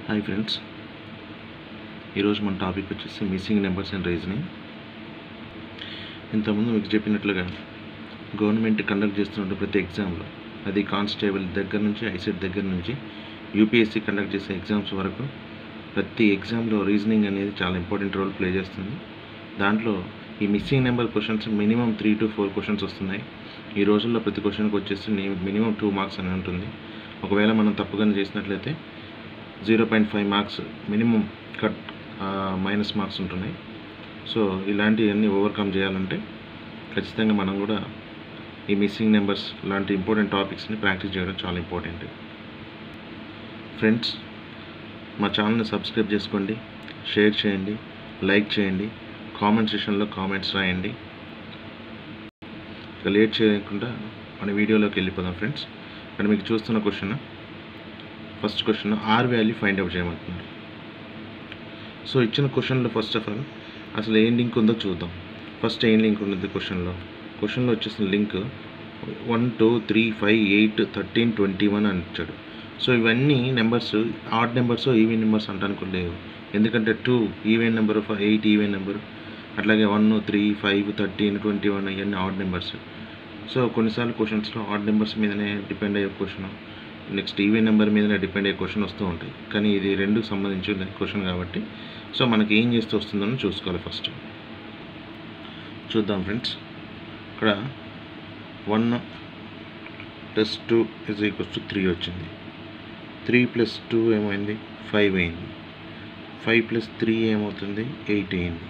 Hi friends ఈరోజు మన topic వచ్చేసి మిస్సింగ్ నెంబర్స్ అండ్ రీజనింగ్ ఇంతకుముందు మీకు చెప్పినట్లుగా గవర్నమెంట్ కండక్ట్ చేస్తున్న ప్రతి ఎగ్జామ్లో అది కానిస్టేబుల్ దగ్గర నుంచి ఐసెట్ దగ్గర నుంచి యూపీఎస్సీ కండక్ట్ చేసే ఎగ్జామ్స్ వరకు ప్రతి ఎగ్జామ్లో రీజనింగ్ అనేది చాలా ఇంపార్టెంట్ రోల్ ప్లే చేస్తుంది దాంట్లో ఈ missing number questions minimum three to four questions వస్తున్నాయి ఈ రోజుల్లో ప్రతి క్వశ్చన్కి వచ్చేసి మినిమం టూ మార్క్స్ అని ఉంటుంది ఒకవేళ మనం తప్పుగానే చేసినట్లయితే zero point five marks minimum cut minus marks ఉంటున్నాయి సో ఇలాంటివన్నీ ఓవర్కమ్ చేయాలంటే ఖచ్చితంగా మనం కూడా ఈ మిస్సింగ్ నెంబర్స్ లాంటి ఇంపార్టెంట్ టాపిక్స్ని ప్రాక్టీస్ చేయడం చాలా ఇంపార్టెంట్ ఫ్రెండ్స్ మా ఛానల్ని సబ్స్క్రైబ్ చేసుకోండి షేర్ చేయండి లైక్ చేయండి కామెంట్ సెషన్లో కామెంట్స్ రాయండి ఇక లేట్ చేయకుండా మన వీడియోలోకి వెళ్ళిపోదాం ఫ్రెండ్స్ ఇక్కడ మీకు చూస్తున్న question first question R value find out చేయమంటున్నారు సో ఇచ్చిన క్వశ్చన్లో ఫస్ట్ ఆఫ్ ఆల్ అసలు ఏం లింక్ ఉందో చూద్దాం ఫస్ట్ ఏం లింక్ ఉన్నది క్వశ్చన్లో క్వశ్చన్లో వచ్చేసిన link one two three five eight thirteen twenty one అని ఇచ్చాడు సో ఇవన్నీ numbers odd numbers even numbers అంటానికి లేవు ఎందుకంటే two even number eight even number అట్లాగే one three five thirteen twenty one ఇవన్నీ ఆడ్ నెంబర్స్ సో కొన్నిసార్లు క్వశ్చన్స్లో ఆడ్ నెంబర్స్ మీదనే డిపెండ్ అయ్యే క్వశ్చన్ నెక్స్ట్ ఈవెన్ నెంబర్ మీదనే డిపెండ్ అయ్యే క్వశ్చన్ వస్తూ ఉంటాయి కానీ ఇది రెండుకు సంబంధించిన క్వశ్చన్ కాబట్టి సో మనకి ఏం చేస్తూ వస్తుందని చూసుకోవాలి ఫస్ట్ చూద్దాం ఫ్రెండ్స్ ఇక్కడ one plus two is equals to three వచ్చింది త్రీ ప్లస్ టూ ఏమైంది ఫైవ్ అయింది ఫైవ్ ప్లస్ త్రీ ఏమవుతుంది ఎయిట్ అయింది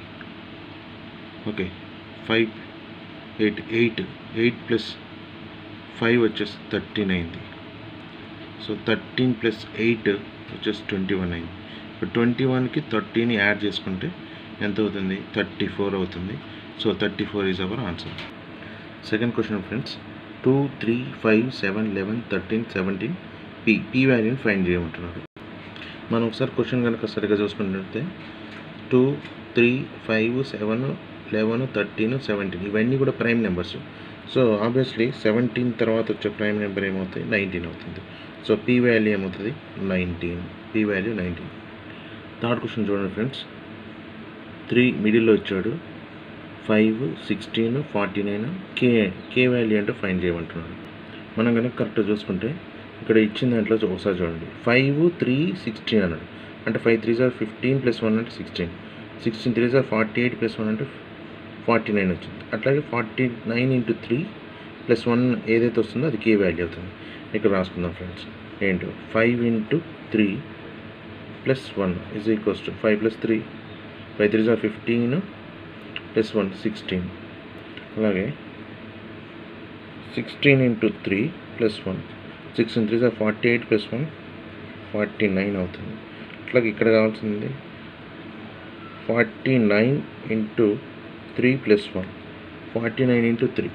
okay five eight eight eight plus five వచ్చేసి థర్టీన్ అయింది సో థర్టీన్ ప్లస్ ఎయిట్ వచ్చేసి ట్వంటీ వన్ అయింది ఇప్పుడు ట్వంటీ వన్కి థర్టీని యాడ్ చేసుకుంటే ఎంత అవుతుంది థర్టీ ఫోర్ అవుతుంది so thirty four is our answer second question friends two three five seven eleven thirteen seventeen P P వాల్యూని ఫైండ్ చేయమంటున్నారు మనం ఒకసారి క్వశ్చన్ కనుక సరిగ్గా చూసుకున్నట్లయితే two three five seven eleven thirteen seventeen ఇవన్నీ కూడా prime numbers so obviously seventeen తర్వాత వచ్చే ప్రైమ్ నెంబర్ ఏమవుతుంది నైన్టీన్ అవుతుంది సో పీ వాల్యూ ఏమవుతుంది nineteen P value nineteen third question చూడండి ఫ్రెండ్స్ త్రీ మిడిల్లో వచ్చాడు five sixteen forty nine K K value అంటే ఫైన్ చేయమంటున్నాడు మనం కనుక కరెక్ట్ చూసుకుంటే ఇక్కడ ఇచ్చిన దాంట్లో ఒకసారి చూడండి ఫైవ్ త్రీ సిక్స్టీన్ అన్నాడు అంటే five three are fifteen plus one అంటే sixteen sixteen three are forty eight plus one అంటే ఫార్టీ నైన్ వచ్చింది అట్లాగే forty nine into three plus one ఏదైతే వస్తుందో అది కే వాల్యూ అవుతుంది ఇక్కడ రాసుకుందాం ఫ్రెండ్స్ ఏంటో five into three plus one is equals to five plus three five three are fifteen plus one sixteen అలాగే sixteen into three plus one sixteen three are forty eight plus one forty nine అవుతుంది అట్లాగే ఇక్కడ కావాల్సింది forty nine into three plus one forty nine into three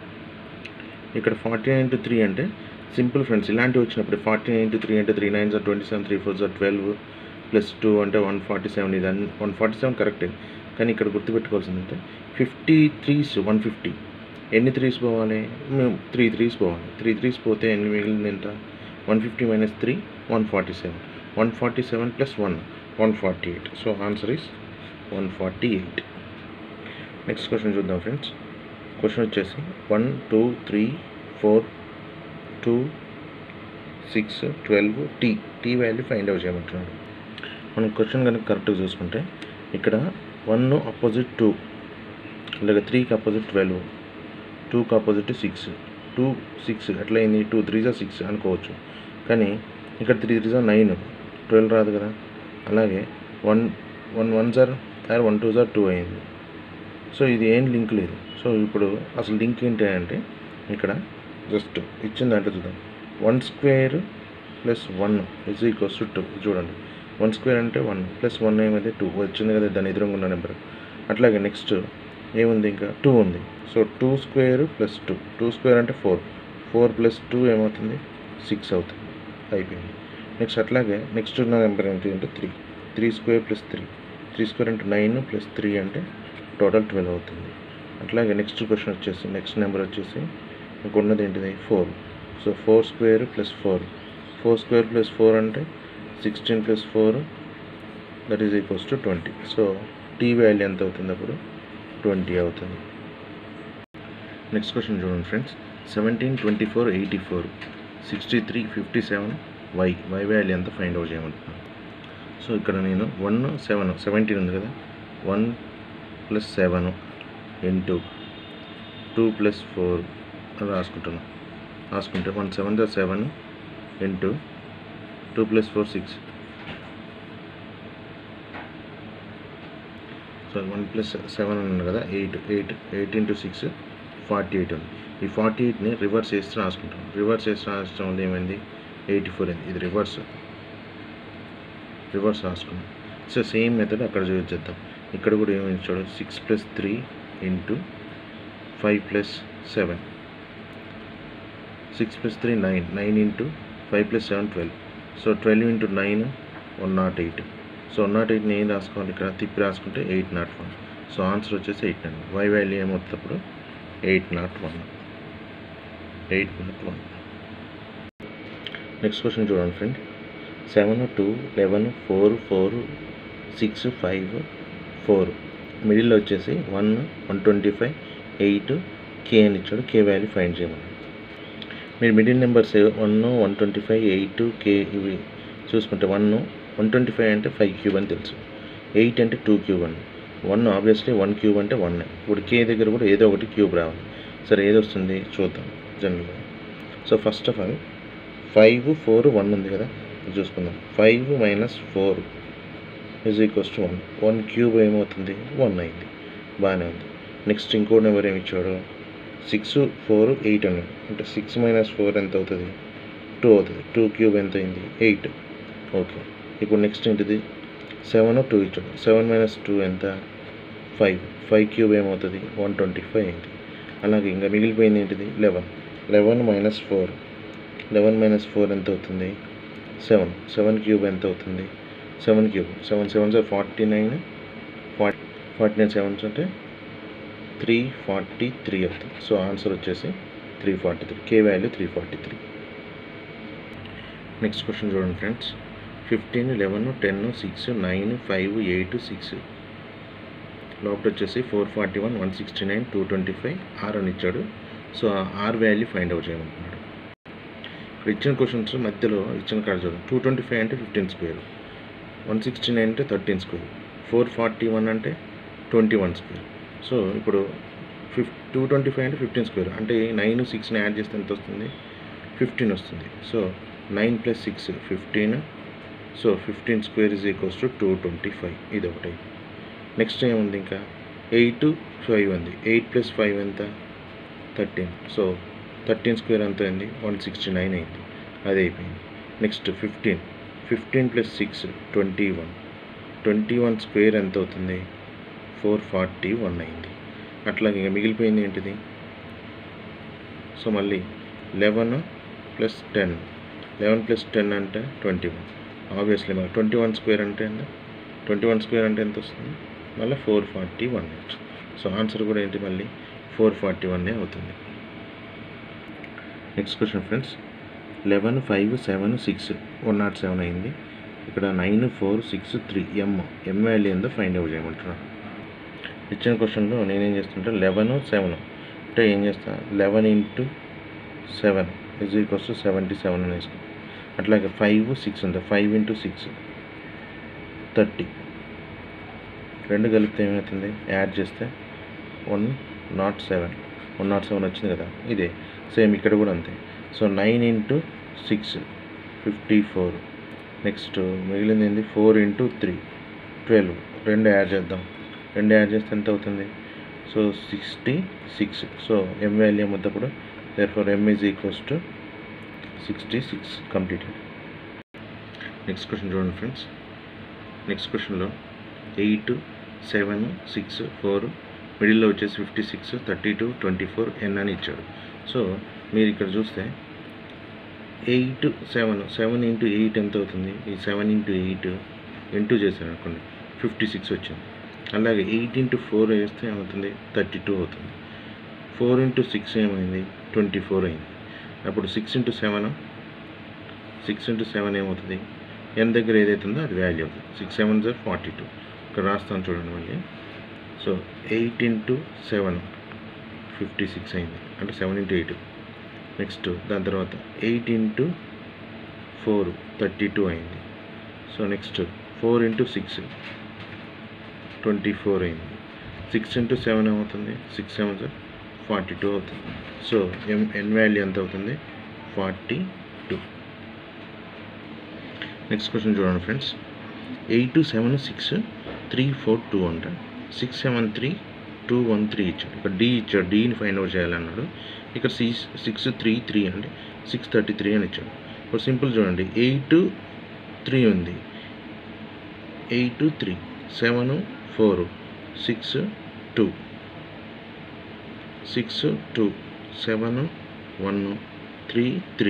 ఇక్కడ forty nine into three అంటే simple friends ఇలాంటివి వచ్చినప్పుడు forty nine into three అంటే three nine are twenty seven three four are twelve plus two అంటే one forty seven ఇది అన్ని one forty seven కరెక్టే కానీ ఇక్కడ గుర్తుపెట్టుకోవాల్సిందంటే ఫిఫ్టీ త్రీస్ వన్ ఫిఫ్టీ ఎన్ని త్రీస్ పోవాలి మేము త్రీ త్రీస్ పోవాలి త్రీ త్రీస్ పోతే ఎన్ని మిగిలింది ఎంత one fifty minus three one forty seven one forty seven plus one one forty eight so answer is one forty eight next question చూద్దాం friends question వచ్చేసి one two three four two six twelve T T value find out చేయమంటున్నాడు మనం question కనుక కరెక్ట్గా చూసుకుంటే ఇక్కడ one opposite two అలాగే త్రీకి అపోజిట్ ట్వెల్వ్ టూకి ఆపోజిట్ సిక్స్ టూ సిక్స్ ఎట్లా అయింది టూ త్రీ జా సిక్స్ అనుకోవచ్చు కానీ ఇక్కడ three three are nine twelve రాదు కదా అలాగే one one one are are one two are two అయింది సో ఇది ఏం లింక్ లేదు సో ఇప్పుడు అసలు లింక్ ఏంటి అంటే ఇక్కడ జస్ట్ ఇచ్చిన దాంట్లో చూద్దాం one square plus one is equals to two చూడండి వన్ స్క్వేర్ అంటే వన్ ప్లస్ వన్ ఏమైతే టూ వచ్చింది కదా దాని ఎదురుగా ఉన్న నెంబర్ అట్లాగే నెక్స్ట్ ఏముంది ఇంకా టూ ఉంది so two square plus two two square అంటే ఫోర్ ఫోర్ ప్లస్ టూ ఏమవుతుంది సిక్స్ అవుతుంది అయిపోయింది నెక్స్ట్ అట్లాగే నెక్స్ట్ ఉన్న నెంబర్ ఏంటి అంటే three three square plus three three square అంటే నైన్ ప్లస్ త్రీ అంటే టోటల్ ట్వెల్వ్ అవుతుంది అట్లాగే నెక్స్ట్ క్వశ్చన్ వచ్చేసి నెక్స్ట్ నెంబర్ వచ్చేసి ఇంకొన్నది ఏంటిది four so four square plus four four square plus four అంటే sixteen plus four that is equals to twenty so T value ఎంత అవుతుంది అప్పుడు ట్వంటీ అవుతుంది నెక్స్ట్ క్వశ్చన్ చూడండి friends seventeen twenty four eighty four sixty three fifty seven Y Y value ఎంత find out చేయమంటున్నాను so ఇక్కడ నేను వన్ సెవెన్ సెవెంటీన్ ఉంది కదా one plus seven into two plus four అని రాసుకుంటున్నాను రాసుకుంటే one seven the seven into two plus four six so one plus seven ఉంది కదా eight eight eight into six forty eight ఉంది ఈ ఫార్టీ ఎయిట్ని రివర్స్ చేసి రాసుకుంటాం రివర్స్ చేసి రాసడం వల్ల ఏమైంది ఎయిటీ ఫోర్ అయింది ఇది రివర్స్ రివర్స్ రాసుకున్నాం సో సేమ్ మెథడ్ అక్కడ యూజ్ చేద్దాం ఇక్కడ కూడా ఏమైంది చూడండి six plus three into five plus seven six plus three nine nine into five plus seven twelve so twelve into nine one nought eight so one nought ఎయిట్ని ఏం రాసుకోవాలి ఇక్కడ తిప్పి రాసుకుంటే eight nought one so answer వచ్చేసి eight nine Y value ఏమవుతుంది eight nought one eight nought one next question చూడండి friend seven two eleven four four six five four మిడిల్లో వచ్చేసి one one twenty five eight K అని ఇచ్చాడు K value find చేయమన్నాడు మీరు middle numbers one one twenty five eight K ఇవి చూసుకుంటే one one twenty five అంటే ఫైవ్ క్యూబ్ అని తెలుసు ఎయిట్ అంటే టూ క్యూబ్ అని వన్ ఆబ్వియస్లీ వన్ క్యూబ్ అంటే వన్ ఇప్పుడు కే దగ్గర కూడా ఏదో ఒకటి క్యూబ్ రావాలి సరే ఏది వస్తుంది చూద్దాం జనరల్గా so first of all five four one ఉంది కదా ఇది చూసుకుందాం five minus four is equals to one one cube ఏమవుతుంది వన్ అయింది బాగానే ఉంది నెక్స్ట్ ఇంకో నెంబర్ ఏమి ఇచ్చాడు సిక్స్ ఫోర్ ఎయిట్ అన్నాడు అంటే సిక్స్ మైనస్ ఫోర్ ఎంత అవుతుంది టూ అవుతుంది టూ క్యూబ్ ఎంత అయింది ఎయిట్ ఓకే ఇప్పుడు నెక్స్ట్ ఏంటిది సెవెన్ టూ ఇచ్చాడు సెవెన్ మైనస్ టూ ఎంత ఫైవ్ ఫైవ్ క్యూబ్ ఏమవుతుంది వన్ ట్వంటీ ఫైవ్ అయింది అలాగే ఇంకా మిగిలిపోయింది ఏంటిది eleven eleven minus four eleven minus four ఎంత అవుతుంది సెవెన్ సెవెన్ క్యూబ్ ఎంత అవుతుంది seven cube seven seven are forty nine forty forty nine sevens అంటే త్రీ ఫార్టీ త్రీ అవుతుంది సో ఆన్సర్ వచ్చేసి three forty three K value three forty three next question చూడండి friends fifteen eleven ten six nine five eight six లోపల వచ్చేసి four forty one one sixty nine two twenty five R అని ఇచ్చాడు so ఆ are value find out చేయమంటున్నాడు ఇక్కడ ఇచ్చిన questions మధ్యలో ఇచ్చిన కాడ చూడండి టూ ట్వంటీ ఫైవ్ అంటే fifteen square one sixty nine అంటే thirteen square four forty one అంటే ట్వంటీ వన్ స్క్వేర్ సో ఇప్పుడు ఫిఫ్ టూ ట్వంటీ ఫైవ్ అంటే ఫిఫ్టీన్ స్క్వేర్ అంటే నైన్ సిక్స్ని యాడ్ చేస్తే ఎంత వస్తుంది ఫిఫ్టీన్ వస్తుంది so nine plus six fifteen so fifteen square is equals to two twenty five ఇది ఒకటి నెక్స్ట్ ఏముంది ఇంకా ఎయిట్ ఫైవ్ ఉంది ఎయిట్ ప్లస్ ఫైవ్ ఎంత థర్టీన్ సో థర్టీన్ స్క్వేర్ ఎంత అయింది వన్ సిక్స్టీ నైన్ అయింది అది అయిపోయింది next fifteen fifteen plus six twenty one twenty one square ఎంత అవుతుంది ఫోర్ ఫార్టీ వన్ అయింది అట్లాగే ఇంకా మిగిలిపోయింది ఏంటిది సో మళ్ళీ eleven plus ten eleven plus ten అంటే ట్వంటీ వన్ ఆబ్వియస్లీ మనకి ట్వంటీ వన్ స్క్వేర్ అంటే ఎంత ట్వంటీ వన్ స్క్వేర్ అంటే ఎంత వస్తుంది మళ్ళీ four forty one so answer కూడా ఏంటి మళ్ళీ ఫోర్ ఫార్టీ వన్నే అవుతుంది next question friends eleven five seven six one nought seven అయింది ఇక్కడ nine four six three M M value ఏందో ఫైండ్ అవుట్ చేయమంటున్నాను ఇచ్చిన క్వశ్చన్లో నేనేం చేస్తుంటే లెవెన్ సెవెన్ అంటే ఏం చేస్తా eleven into seven is equals to seventy seven అని వేసుకుంటాం అట్లాగే ఫైవ్ సిక్స్ ఉంది ఫైవ్ ఇంటూ సిక్స్ థర్టీ రెండు కలిపితే ఏమవుతుంది యాడ్ చేస్తే one nought seven one nought seven వచ్చింది కదా ఇదే సేమ్ ఇక్కడ కూడా అంతే so nine into six fifty four next మిగిలింది ఏంది ఫోర్ ఇంటూ త్రీ ట్వెల్వ్ రెండు యాడ్ చేద్దాం రెండు యాడ్ చేస్తే ఎంత అవుతుంది so sixty six so M value ఏమవుతుంది therefore M is equals to sixty six completed next question చూడండి ఫ్రెండ్స్ నెక్స్ట్ క్వశ్చన్లో ఎయిట్ సెవెన్ సిక్స్ ఫోర్ మిడిల్లో వచ్చేసి fifty six thirty two twenty four N అని ఇచ్చాడు సో మీరు ఇక్కడ చూస్తే eight seven seven into eight ఎంత అవుతుంది ఈ సెవెన్ ఇంటూ ఎయిట్ ఇంటూ చేశాను అనుకోండి ఫిఫ్టీ సిక్స్ వచ్చింది అలాగే ఎయిట్ ఇంటూ ఫోర్ వేస్తే ఏమవుతుంది థర్టీ టూ అవుతుంది ఫోర్ ఇంటూ సిక్స్ ఏమైంది ట్వంటీ ఫోర్ అయింది అప్పుడు six into seven six into seven ఏమవుతుంది ఎన్ దగ్గర ఏదైతే ఉందో అది వాల్యూ అవుతుంది six seven are forty two ఇక్కడ రాస్తాను చూడండి మళ్ళీ so eight into seven fifty six అయింది అంటే సెవెన్ ఇంటూ ఎయిట్ నెక్స్ట్ దాని తర్వాత eight into four thirty two అయింది so next four into six twenty four అయింది సిక్స్ ఇంటూ సెవెన్ ఏమవుతుంది six seven are forty two అవుతుంది సో ఎం ఎన్ వాల్యూ ఎంత అవుతుంది ఫార్టీ టూ నెక్స్ట్ క్వశ్చన్ చూడండి friends eight two seven six three four two అంట six seven three two one three ఇచ్చాడు ఇక్కడ D ఇచ్చాడు డీని ఫైండ్ అవుట్ చేయాలన్నాడు ఇక్కడ సిక్స్ సిక్స్ త్రీ త్రీ అంటే సిక్స్ థర్టీ త్రీ అని ఇచ్చాడు ఇప్పుడు సింపుల్ చూడండి ఎయిట్ త్రీ ఉంది eight three seven four six two six two seven one three three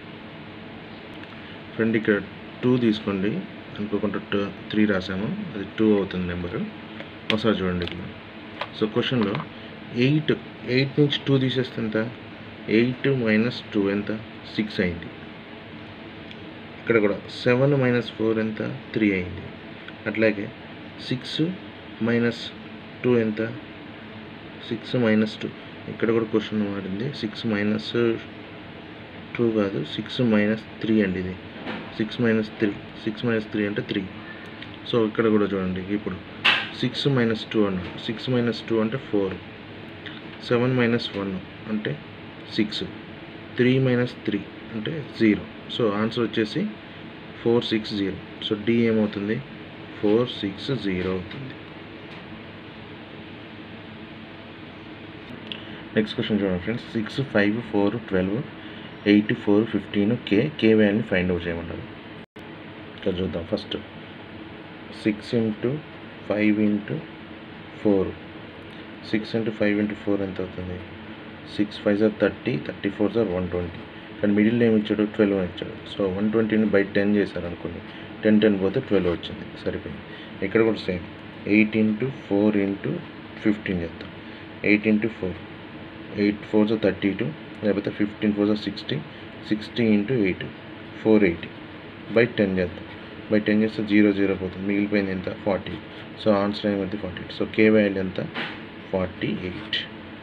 friend ఇక్కడ టూ తీసుకోండి అనుకోకుండా టూ త్రీ రాసాము అది టూ అవుతుంది నెంబరు ఒకసారి చూడండి ఇక్కడ సో క్వశ్చన్లో ఎయిట్ ఎయిట్ నుంచి టూ తీసేస్తే ఎంత ఎయిట్ మైనస్ టూ ఎంత సిక్స్ అయింది ఇక్కడ కూడా సెవెన్ మైనస్ ఫోర్ ఎంత త్రీ అయింది అట్లాగే సిక్స్ మైనస్ టూ ఎంత సిక్స్ మైనస్ టూ ఇక్కడ కూడా క్వశ్చన్ మారింది సిక్స్ మైనస్ టూ కాదు సిక్స్ మైనస్ త్రీ అండి ఇది six minus three six minus three అంటే త్రీ సో ఇక్కడ కూడా చూడండి ఇప్పుడు సిక్స్ మైనస్ టూ అన్నాడు సిక్స్ మైనస్ టూ అంటే ఫోర్ సెవెన్ మైనస్ వన్ అంటే సిక్స్ త్రీ మైనస్ త్రీ అంటే జీరో సో ఆన్సర్ వచ్చేసి four six zero so D ఏమవుతుంది ఫోర్ సిక్స్ జీరో అవుతుంది నెక్స్ట్ క్వశ్చన్ చూడండి friends six five four twelve eight four fifteen K K వాల్యూని find out చేయమన్నారు ఇక్కడ చూద్దాం first six into five into four six into five into four ఎంత అవుతుంది six five are thirty thirty four are one twenty కానీ middle ఏమి ఇచ్చాడు twelve అని ఇచ్చాడు సో వన్ ట్వంటీని బై టెన్ చేశారు అనుకోండి టెన్ టెన్ పోతే ట్వెల్వ్ వచ్చింది సరిపోయింది ఇక్కడ కూడా same eight into four into fifteen చేద్దాం eight into four eight four are thirty two లేకపోతే fifteen four are sixty sixty into eight four eighty by ten చేద్దాం బై టెన్ చేస్తే జీరో జీరో పోతుంది మిగిలిపోయింది ఎంత ఫార్టీ సో ఆన్సర్ ఏమైంది forty eight so K value ఎంత forty eight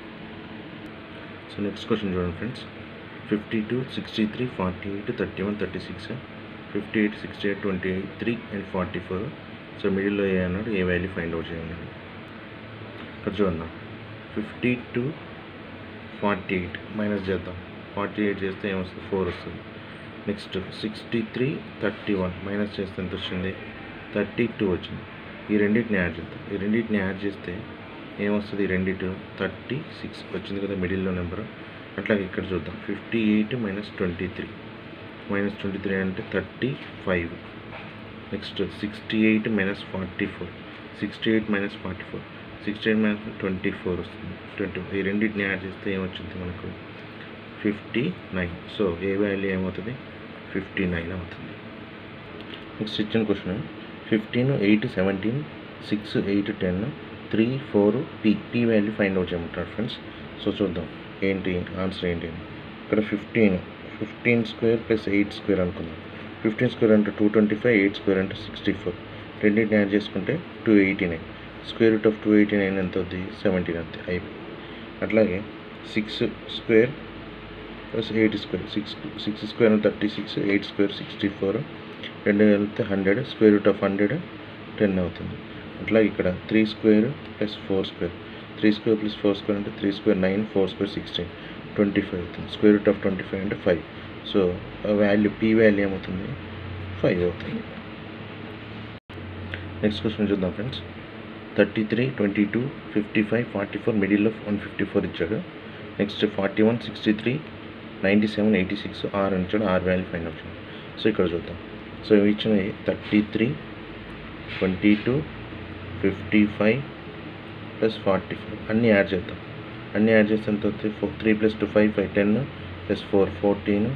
so next question చూడండి friends fifty two sixty three forty eight thirty one thirty six fifty eight sixty eight twenty eight three and forty four so మిడిల్లో A అన్నాడు ఏ value find out చేయండి ఇక్కడ చూడండి fifty two forty eight minus చేద్దాం forty eight చేస్తే ఏమొస్తుంది four వస్తుంది next sixty three thirty one minus చేస్తే ఎంత వచ్చింది థర్టీ టూ వచ్చింది ఈ రెండింటిని యాడ్ చేద్దాం ఈ రెండింటిని యాడ్ చేస్తే ఏమొస్తుంది ఈ రెండిటి థర్టీ సిక్స్ వచ్చింది కదా మిడిల్లో నెంబర్ అట్లాగే ఇక్కడ చూద్దాం fifty eight minus twenty three minus twenty three అంటే thirty five next sixty eight minus forty four sixty eight minus forty four sixty eight minus twenty four వస్తుంది ట్వంటీ ఈ రెండింటిని యాడ్ చేస్తే ఏమొచ్చింది మనకు fifty nine so A value ఏమవుతుంది fifty nine అవుతుంది next ఇచ్చిన question fifteen eight seventeen six eight ten three four P P value find out చేయమంటారు ఫ్రెండ్స్ సో చూద్దాం ఏంటి ఆన్సర్ ఏంటి అని. ఇక్కడ fifteen fifteen square plus eight square అనుకుందాం ఫిఫ్టీన్ స్క్వేర్ అంటే two twenty five eight square అంటే సిక్స్టీ ఫోర్ రెండింటిని యాడ్ చేసుకుంటే two eighty nine square root of two eighty nine ఎంత అవుతుంది సెవెంటీన్ అంతే అయిపోయింది అట్లాగే six square plus eight square six six square thirty six eight square sixty four రెండు కలిపితే hundred square root of hundred ten అవుతుంది అట్లా ఇక్కడ three square plus four square three square plus four square అంటే three square nine four square sixteen twenty five అవుతుంది square root of twenty five అంటే five so value P value ఏమవుతుంది five అవుతుంది next question చూద్దాం friends thirty three twenty two fifty five forty four మిడిల్లో one fifty four ఇచ్చాడు next forty one sixty three ninety seven eighty six R అని ఇచ్చాడు R value find out so ఇక్కడ చూద్దాం so ఇవి ఇచ్చినవి thirty three twenty two fifty five plus forty five అన్నీ add చేద్దాం అన్నీ యాడ్ చేస్తే ఎంత అవుతుంది four three plus two five five ten plus four fourteen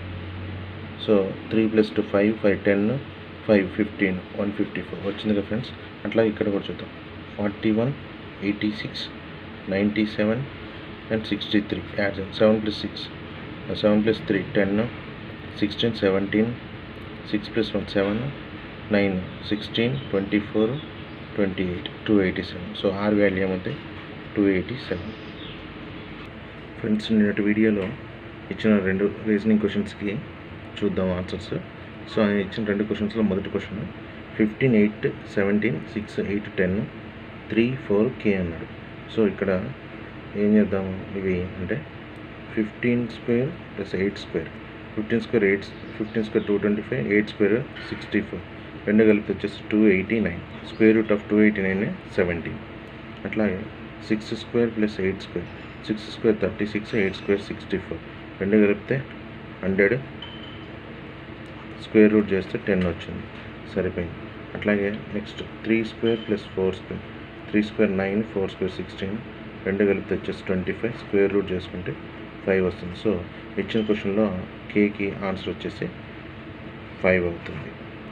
so three plus two five five ten five fifteen one fifty four వచ్చింది కదా friends అట్లా ఇక్కడ కూడా చూద్దాం forty one eighty six ninety seven and sixty three add చేద్దాం seven plus six seven plus three ten sixteen seventeen six plus one seven nine sixteen twenty four twenty eight two eighty seven so R value ఏమవుతాయి two eighty seven friends నిన్నటి వీడియోలో ఇచ్చిన రెండు reasoning క్వశ్చన్స్కి చూద్దాం answers so ఆయన ఇచ్చిన రెండు క్వశ్చన్స్లో మొదటి question fifteen eight seventeen six eight ten three four K అన్నాడు సో ఇక్కడ ఏం చేద్దాము ఇవి అంటే fifteen square plus eight square fifteen square eight fifteen square two twenty five eight square sixty four రెండు కలిపి వచ్చేసి two eighty nine square root of two eighty nine seventeen అట్లాగే six square plus eight square six square thirty six eight square sixty four రెండు కలిపితే hundred square route చేస్తే ten వచ్చింది సరిపోయింది అట్లాగే next three square plus four square three square nine four square sixteen రెండు కలిపితే వచ్చేసి ట్వంటీ ఫైవ్ స్క్వేర్ రూట్ చేసుకుంటే ఫైవ్ వస్తుంది సో ఇచ్చిన క్వశ్చన్లో కేకి ఆన్సర్ వచ్చేసి ఫైవ్ అవుతుంది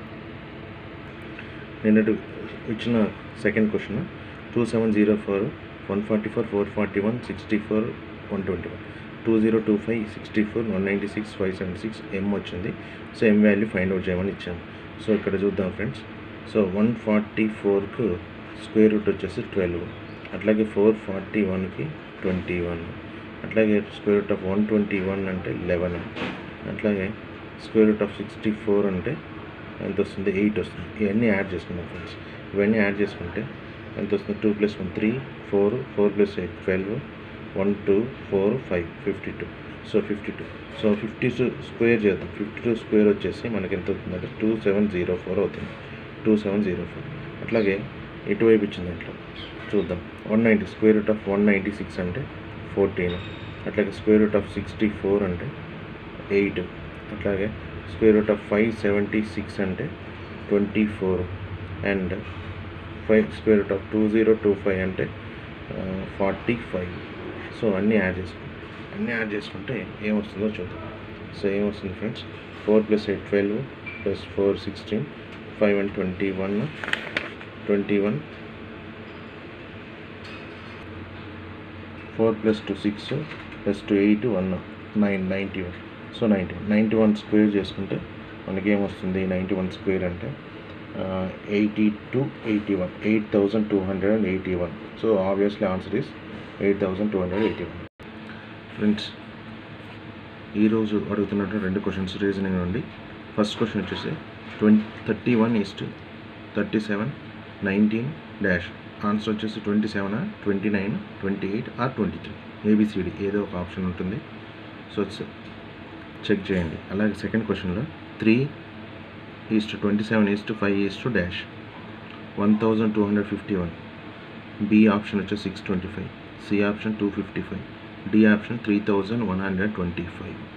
నిన్నటి ఇచ్చిన second question two seven zero four one forty four four forty one sixty four one twenty one two zero two five sixty four one ninety six five seventy six M వచ్చింది so M value find out చేయమని ఇచ్చాము so ఇక్కడ చూద్దాం friends so one forty ఫోర్కు square root వచ్చేసి twelve అట్లాగే four forty వన్కి twenty one అట్లాగే square root of one twenty one అంటే లెవెన్ అట్లాగే square root of sixty four అంటే ఎంత వస్తుంది ఎయిట్ వస్తుంది ఇవన్నీ యాడ్ చేసుకుందాం ఫ్రెండ్స్ ఇవన్నీ యాడ్ చేసుకుంటే ఎంత వస్తుంది two plus one three four four plus eight twelve one two four five fifty two so fifty two so fifty two square చేద్దాం ఫిఫ్టీ టూ స్క్వేర్ వచ్చేసి మనకి ఎంత అవుతుందంటే టూ సెవెన్ జీరో ఫోర్ అవుతుంది టూ సెవెన్ జీరో ఫోర్ అట్లాగే ఇటువైపు ఇచ్చింది దాంట్లో చూద్దాం one ninety square root of one ninety six అంటే ఫోర్టీన్ అట్లాగే square root of sixty four అంటే ఎయిట్ అట్లాగే square root of five seventy six అంటే twenty four and five square root of two zero two five అంటే forty five so అన్నీ add చేసుకుంటాం అన్నీ add చేసుకుంటే ఏమొస్తుందో చూద్దాం సో ఏమొస్తుంది friends four plus eight twelve plus four sixteen five and twenty one twenty one four plus two six plus two eight one nine ninety one so ninety one ninety one square చేసుకుంటే మనకి ఏమొస్తుంది ninety one square అంటే eighty two eighty one eight thousand two hundred and eighty one so obviously answer is eight thousand two hundred eighty one friends ఈరోజు అడుగుతున్నట్టు రెండు questions reasoning నుండి first question వచ్చేసి twenty thirty one is to thirty seven nineteen dash answer వచ్చేసి twenty seven twenty nine twenty eight or twenty three A B C D ఏదో ఒక option ఉంటుంది so check చేయండి అలాగే సెకండ్ క్వశ్చన్లో three is to twenty seven is to five is to dash one thousand two hundred fifty one B option వచ్చేసి six twenty five C option two fifty five D option three thousand one hundred twenty five